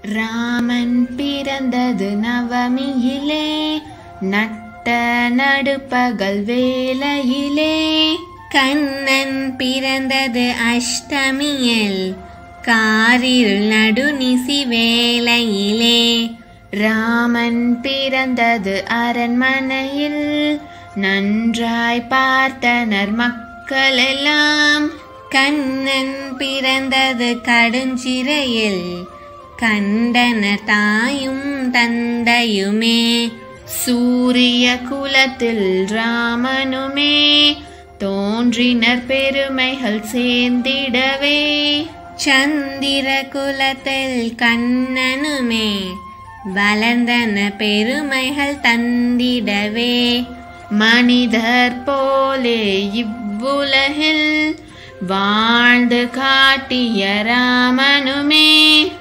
ராமன் பிறந்தது நவமியிலே நட்ட நடுப்பகல் வேளையிலே கண்ணன் பிறந்தது அஷ்டமியில் காரில் நடுநிசி வேளையிலே ராமன் பிறந்தது அரண்மனையில் நன்றாய் பார்த்தனர் மக்களெல்லாம் கண்ணன் பிறந்தது கடுஞ்சிறையில் கண்டனர் தாயும் தந்தையுமே சூரிய குலத்தில் ராமனுமே தோன்றினர் பெருமைகள் சேர்ந்திடவே சந்திர குலத்தில் கண்ணனுமே வளர்ந்தன பெருமைகள் தந்திடவே மனிதர் போலே இவ்வுலகில் வாழ்ந்து காட்டிய ராமனுமே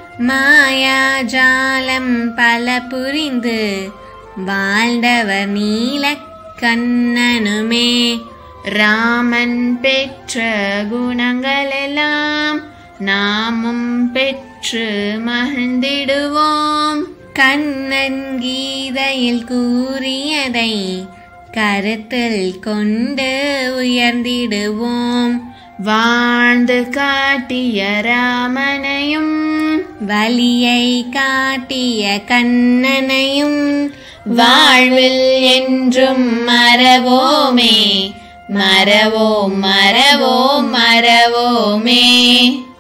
மாயாஜாலம் பல புரிந்து வாழ்ந்தவர் நீல கண்ணனுமே ராமன் பெற்ற குணங்களெல்லாம் நாமும் பெற்று மகிழ்ந்திடுவோம் கண்ணன் கீதையில் கூறியதை கருத்தில் கொண்டு உயர்ந்திடுவோம் வாழ்ந்து காட்டிய ராமனையும் வழியை காட்டிய கண்ணனையும் வாழ்வில் என்றும் மறவோமே மறவோம் மறவோம் மறவோமே